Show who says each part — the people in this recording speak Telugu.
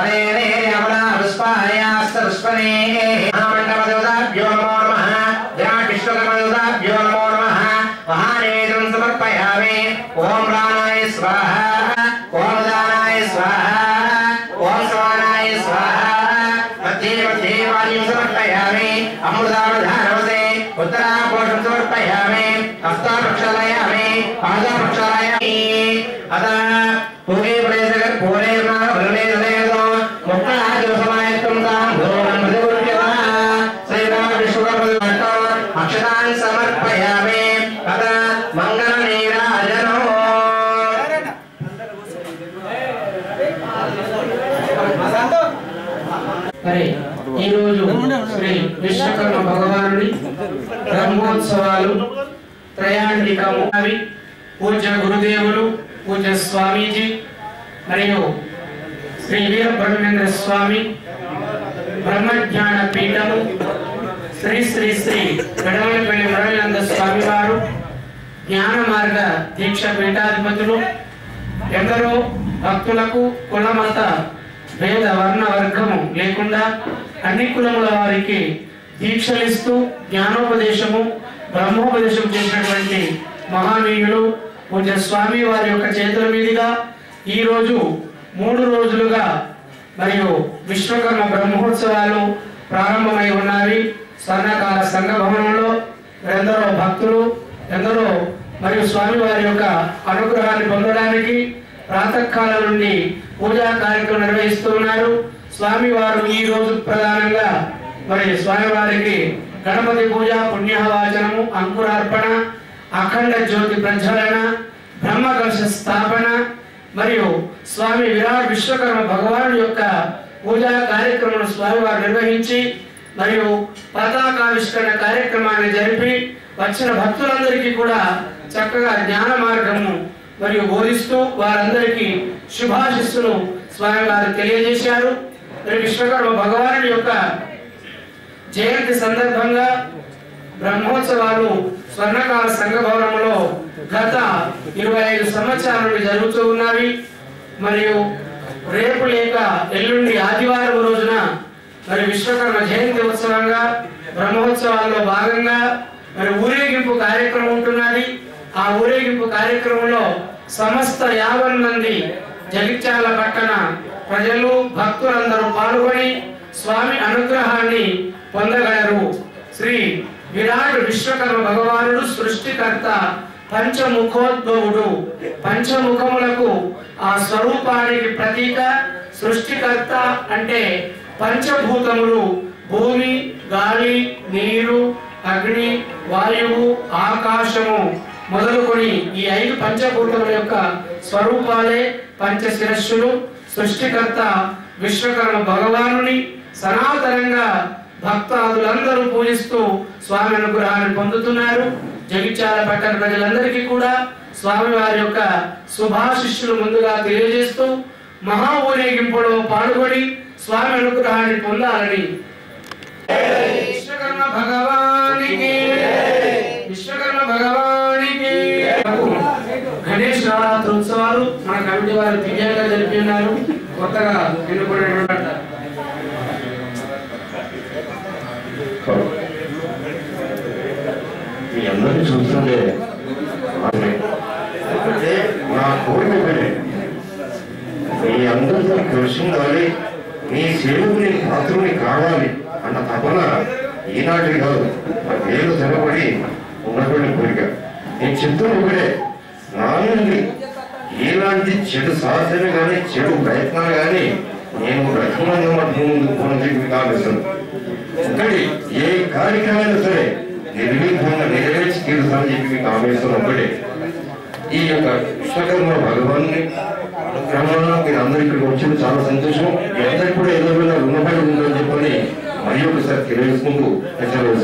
Speaker 1: హరేరే అమలా పుష్పాయాస్త పుష్పనే మహామండపదేవతాభ్యో నమో నమః విరాట్ విశ్వకర్మదేవతాభ్యో నమో నమః మహానేత్రం సమర్పయామి ఓం ప్రాణాయ స్వాహ ఓం దానాయ స్వాహ ఓం సమానాయ స్వాహ మధ్యే మధ్యే వాయుం సమర్పయామి అమృతావధానవసే ఉత్తరాపోషం సమర్పయామి హస్తా ప్రక్షాళయామి పాదా ప్రక్షాళయామి అత పూరే ప్రదేశ పూరే భరణే తదేదో ముక్తాదివసమాయత్తం తాం భూమం ప్రతిగుణ్యత శ్రీరామ విశ్వకర్మ అక్షతాన్ సమర్పయామి అత మంగళ నీరాజనో
Speaker 2: మరి ఈ రోజు శ్రీ విశ్వకర్మ భగవానుడి బ్రహ్మోత్సవాలు త్రయాంటికము అవి పూజ్య గురుదేవులు పూజ్య స్వామీజీ మరియు శ్రీ వీర బ్రహ్మేంద్ర స్వామి బ్రహ్మజ్ఞాన పీఠము శ్రీ శ్రీ శ్రీ గడవలపల్లి మురళీనంద స్వామి వారు జ్ఞాన మార్గ దీక్ష పీఠాధిపతులు ఎందరో భక్తులకు కులమత భేద వర్ణ వర్గము లేకుండా అన్ని కులముల వారికి దీక్షలిస్తూ జ్ఞానోపదేశము బ్రహ్మోపదేశం చేసినటువంటి మహానీయులు పూజ్య స్వామి వారి యొక్క చేతుల మీదుగా ఈ రోజు మూడు రోజులుగా మరియు విశ్వకర్మ బ్రహ్మోత్సవాలు ప్రారంభమై ఉన్నవి స్వర్ణకాల సంఘ భవనంలో ఎందరో భక్తులు ఎందరో మరియు స్వామి వారి యొక్క అనుగ్రహాన్ని పొందడానికి ప్రాతకాలం నుండి పూజా కార్యక్రమం నిర్వహిస్తున్నారు స్వామి వారు ఈ రోజు ప్రధానంగా మరి స్వామి వారికి గణపతి పూజ పుణ్యవాచనము అంకురార్పణ అఖండ జ్యోతి ప్రజ్వలన బ్రహ్మకలశ స్థాపన మరియు స్వామి విరాట్ విశ్వకర్మ భగవాను యొక్క పూజా కార్యక్రమం స్వామి వారు నిర్వహించి మరియు పతాకావిష్కరణ కార్యక్రమాన్ని జరిపి వచ్చిన భక్తులందరికీ కూడా చక్కగా జ్ఞాన మార్గము మరియు బోధిస్తూ వారందరికీ శుభాశిస్సులు స్వామి వారు తెలియజేశారు మరి విశ్వకర్మ భగవానుడి యొక్క జయంతి సందర్భంగా బ్రహ్మోత్సవాలు స్వర్ణకాల సంఘ భవనంలో గత ఇరవై ఐదు సంవత్సరాల నుండి జరుగుతూ ఉన్నవి మరియు రేపు లేక ఎల్లుండి ఆదివారం రోజున మరి విశ్వకర్మ జయంతి ఉత్సవంగా బ్రహ్మోత్సవాల్లో భాగంగా మరి ఊరేగింపు కార్యక్రమం ఉంటున్నది ఆ ఊరేగింపు కార్యక్రమంలో సమస్త యాభై మంది జగిత్యాల పట్టణ ప్రజలు భక్తులందరూ పాల్గొని స్వామి అనుగ్రహాన్ని పొందగలరు శ్రీ విరాట్ విశ్వకర్మ భగవానుడు సృష్టికర్త పంచముఖోద్భవుడు పంచముఖములకు ఆ స్వరూపానికి ప్రతీక సృష్టికర్త అంటే పంచభూతములు భూమి గాలి నీరు అగ్ని వాయువు ఆకాశము మొదలుకొని ఈ ఐదు పంచభూతముల యొక్క స్వరూపాలే పంచశిరస్సులు సృష్టికర్త విశ్వకర్మ భగవానుని సనాతనంగా భక్తాదులందరూ పూజిస్తూ స్వామి అనుగ్రహాన్ని పొందుతున్నారు జగిత్యాల పట్టణ ప్రజలందరికీ కూడా స్వామి వారి యొక్క శుభాశిష్యులు ముందుగా తెలియజేస్తూ మహా ఊరేగింపులో పాల్గొని స్వామి అనుగ్రహాన్ని పొందాలని విశ్వకర్మ భగవానికి విశ్వకర్మ భగవానికి గణేష్ నవరాత్రి ఉత్సవాలు మన కమిటీ వారు దివ్యంగా జరిపి ఉన్నారు కొత్తగా ఎన్నుకునేటువంటి
Speaker 3: మీ అందరినీ చూస్తుంటే ఆమె అంటే నా కోరిక ఒకటే. మీ అందరితో కలిసి ఉండాలి మీ సేవకుని పాత్రుని కావాలి అన్న తపన ఈనాటికి కాదు నేను తెలబడి ఉన్నటువంటి కోరిక నేను చెప్తున్న ఒకటే నా నుండి ఎలాంటి చెడు సాధన కానీ చెడు ప్రయత్నాలు కానీ నేను రకమైన ముందు కొనసాగి కావిస్తాను ఒకటి ఏ కార్యక్రమైనా సరే నిర్విఘ్నంగా నెరవేర్చి తీరుతానని చెప్పి మీకు ఆవేశం ఒకటే ఈ యొక్క విశ్వకర్మ భగవాన్ని అనుగ్రహంలో మీరు అందరూ ఇక్కడికి వచ్చింది చాలా సంతోషం మీ అందరికీ కూడా ఏదో విధంగా రుణపడి ఉందని చెప్పని మరి ఒకసారి తెలియజేసుకుంటూ అసలు